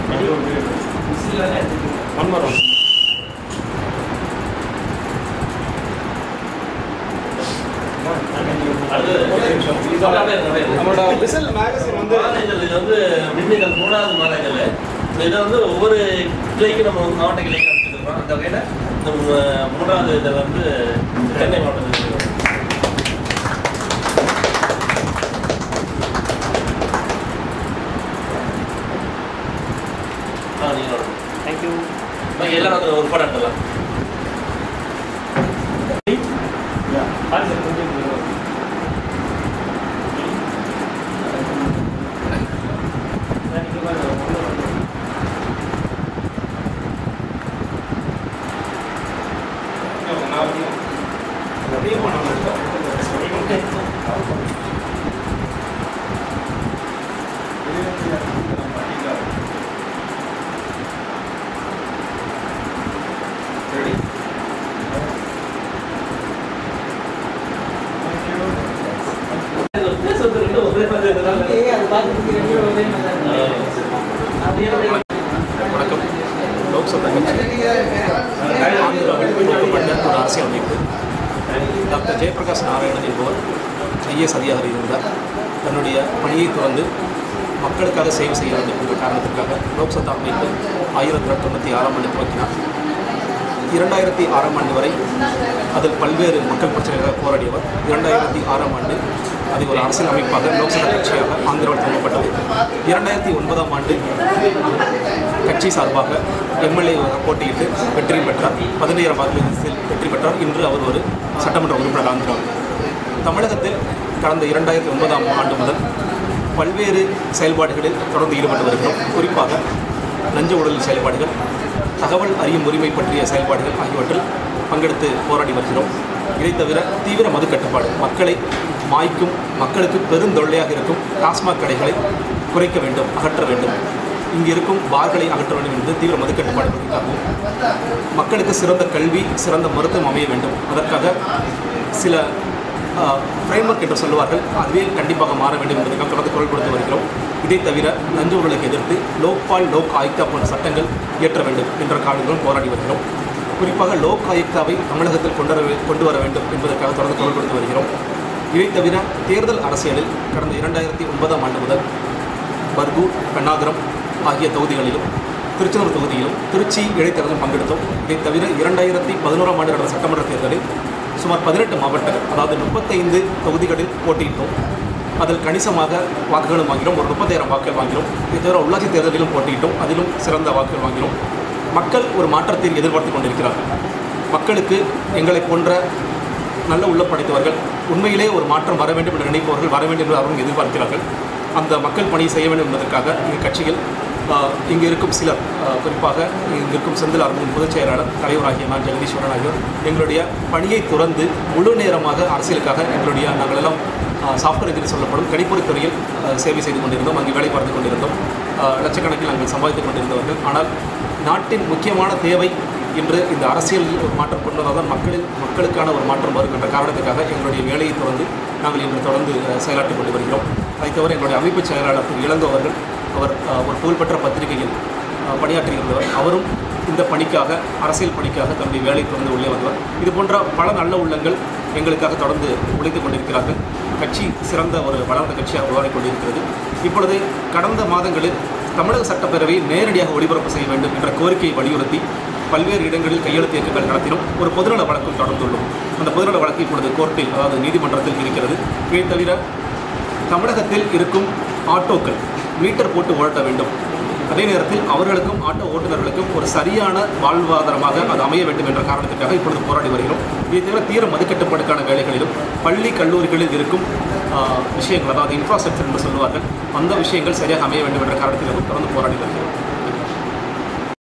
one மரம் நம்மளோட whistle magazine வந்து மாலைகள் இது வந்து மின்னிகள் மூணாவது மாலைகள் இதை வந்து ஒவ்வொரு கிளைக்கு நம்ம வந்து மாவட்ட கிளைக்கு அனுப்பிச்சிருக்கோம் அந்த வகையில் நம்ம மூன்றாவது இதில் வந்து சென்னை மாவட்டத்தில் இருக்கிறோம் ஆ நீங்கள் தேங்க்யூ எல்லாரும் அதில் ஒரு படம் எடுத்துலாம் பேசுறது ரெண்டும் ஒரே மாதிரி வணக்கம் லோக்சபா கட்சி ஆந்திராவில் உருவாக்கப்பட்ட ஒரு அரசியல் அமைப்பு டாக்டர் ஜெயபிரகாஷ் நாராயணன் என்பவர் ஐஏஎஸ் அதிகாரி இருந்தார் தன்னுடைய பணியை துறந்து மக்களுக்காக சேவை செய்ய வேண்டும் என்ற காரணத்திற்காக லோக்சபா அமைப்பு ஆயிரத்தி தொள்ளாயிரத்தி தொண்ணூற்றி ஆறாம் ஆண்டு துவக்கினார் இரண்டாயிரத்தி ஆறாம் ஆண்டு வரை அதில் பல்வேறு மக்கள் பிரச்சனைகளாக போராடியவர் இரண்டாயிரத்தி ஆறாம் ஆண்டு அது ஒரு அரசியல் அமைப்பாக லோக்சபா கட்சியாக ஆந்திராவில் துவங்கப்பட்டது இரண்டாயிரத்தி ஒன்பதாம் ஆண்டு கட்சி சார்பாக எம்எல்ஏ போட்டியிட்டு வெற்றி பெற்றார் பதினையாயிரம் வாக்குகளில் வெற்றி பெற்றார் இன்று அவர் ஒரு சட்டமன்ற உறுப்பினர் ஆந்திராவில் தமிழகத்தில் கடந்த இரண்டாயிரத்தி ஒன்பதாம் ஆண்டு முதல் பல்வேறு செயல்பாடுகளில் தொடர்ந்து ஈடுபட்டு வருகிறோம் குறிப்பாக லஞ்ச ஊழல் செயல்பாடுகள் தகவல் அறியும் உரிமை பற்றிய செயல்பாடுகள் ஆகியவற்றில் பங்கெடுத்து போராடி வருகிறோம் இதை தவிர தீவிர மது கட்டுப்பாடு மக்களை மாய்க்கும் மக்களுக்கு பெருந்தொல்லையாக இருக்கும் டாஸ்மாக் கடைகளை குறைக்க வேண்டும் அகற்ற வேண்டும் இங்கு இருக்கும் பார்களை அகற்ற வேண்டும் என்று தீவிர மது கட்டுப்பாடு குறித்தாகவும் மக்களுக்கு சிறந்த கல்வி சிறந்த மருத்துவம் அமைய வேண்டும் அதற்காக சில ஃப்ரேம்ஒர்க் என்று சொல்லுவார்கள் அதுவே கண்டிப்பாக மாற வேண்டும் என்பதற்காக தொடர்ந்து குரல் கொடுத்து வருகிறோம் இதை தவிர லஞ்ச ஊழலுக்கு எதிர்த்து லோக்பால் லோக் ஆயுக்தா போன்ற சட்டங்கள் இயற்ற வேண்டும் என்ற காரணங்களும் போராடி வருகிறோம் குறிப்பாக லோக் ஆயுக்தாவை தமிழகத்தில் கொண்டு வர வே- கொண்டு வர வேண்டும் என்பதற்காக தொடர்ந்து குரல் கொடுத்து வருகிறோம் இதை தவிர தேர்தல் அரசியலில் கடந்த இரண்டாயிரத்தி ஒன்பதாம் ஆண்டு முதல் பர்கூர் பெண்ணாகரம் ஆகிய தொகுதிகளிலும் திருச்செந்தூர் தொகுதியிலும் திருச்சி இடைத்தேர்தலில் பங்கெடுத்தோம் இதை தவிர இரண்டாயிரத்தி பதினோராம் ஆண்டு நடந்த சட்டமன்ற தேர்தலில் சுமார் பதினெட்டு மாவட்டங்கள் அதாவது முப்பத்தைந்து தொகுதிகளில் போட்டியிட்டோம் அதில் கணிசமாக வாக்குகளும் வாங்கினோம் ஒரு முப்பதாயிரம் வாக்குகள் வாங்கினோம் இதை தவிர உள்ளாட்சி தேர்தலிலும் போட்டியிட்டோம் அதிலும் சிறந்த வாக்குகள் வாங்கினோம் மக்கள் ஒரு மாற்றத்தை எதிர்பார்த்து கொண்டிருக்கிறார்கள் மக்களுக்கு எங்களை போன்ற நல்ல உள்ள படைத்தவர்கள் உண்மையிலே ஒரு மாற்றம் வர வேண்டும் என்று நினைப்பவர்கள் வர வேண்டும் என்று அவர்கள் எதிர்பார்க்கிறார்கள் அந்த மக்கள் பணியை செய்ய வேண்டும் என்பதற்காக எங்கள் கட்சியில் ஆஹ், இங்கு இருக்கும் சிலர் ஆஹ், குறிப்பாக இங்கு இருக்கும் செந்தில் அரவிந்த் பொதுச் செயலாளர் தலைவராகிய நான் ஜெகதீஸ்வரன் ஆகியோர் எங்களுடைய பணியை துறந்து முழு நேரமாக அரசியலுக்காக எங்களுடைய நாங்கள் எல்லாம் சாஃப்ட்வேர் என்று சொல்லப்படும் கணிப்பொறி துறையில் ஆஹ், சேவை செய்து கொண்டிருந்தோம் அங்கே வேலை பார்த்து கொண்டிருந்தோம் ஆஹ், லட்சக்கணக்கில் நாங்கள் சம்பாதித்துக் கொண்டிருந்தவர்கள் ஆனால் நாட்டின் முக்கியமான தேவை இன்று இந்த அரசியலில் ஒரு மாற்றம் கொண்டு வந்தால் தான் மக்களில் மக்களுக்கான ஒரு மாற்றம் வரும் என்ற காரணத்துக்காக எங்களுடைய வேலையை தொடர்ந்து நாங்கள் இன்று தொடர்ந்து அஹ், செயலாற்றிக் கொண்டு வருகிறோம் அதை தவிர எங்களுடைய அமைப்பு செயலாளர் திரு இளங்கோ அவர்கள் அவர் அஹ், ஒரு புகழ்பெற்ற பத்திரிகையில் அஹ், பணியாற்றியிருந்தவர் அவரும் இந்த பணிக்காக அரசியல் பணிக்காக தன்னுடைய வேலை தொடர்ந்து உள்ளே வந்தவர் இது போன்ற பல நல்ல உள்ளங்கள் எங்களுக்காக தொடர்ந்து உழைத்துக் கொண்டிருக்கிறார்கள் கட்சி சிறந்த ஒரு வளர்ந்த கட்சியாக உருவாகிக் கொண்டிருக்கிறது இப்பொழுது கடந்த மாதங்களில் தமிழக சட்டப்பேரவையை நேரடியாக ஒளிபரப்பு செய்ய வேண்டும் என்ற கோரிக்கையை வலியுறுத்தி பல்வேறு இடங்களில் கையெழுத்து இயக்கங்கள் நடத்தினோம் ஒரு பொதுநல வழக்கும் தொடர்ந்துள்ளோம் அந்த பொதுநல வழக்கு இப்பொழுது கோர்ட்டில் அதாவது நீதிமன்றத்தில் இருக்கிறது இதை தவிர தமிழகத்தில் இருக்கும் ஆட்டோக்கள் மீட்டர் போட்டு ஓட்ட வேண்டும் அதே நேரத்தில் அவர்களுக்கும் ஆட்டோ ஓட்டுநர்களுக்கும் ஒரு சரியான வாழ்வாதாரமாக அது அமைய வேண்டும் என்ற காரணத்துக்காக இப்பொழுது போராடி வருகிறோம் இதை தவிர தீர மதுக்கட்டுப்பாடுக்கான வேலைகளிலும் பள்ளி கல்லூரிகளில் இருக்கும் ஆஹ், விஷயங்கள் அதாவது இன்ஃப்ராஸ்ட்ரக்சர் என்று சொல்லுவார்கள் அந்த விஷயங்கள் சரியாக அமைய வேண்டும் என்ற காரணத்திற்காக தொடர்ந்து போராடி வருகிறோம்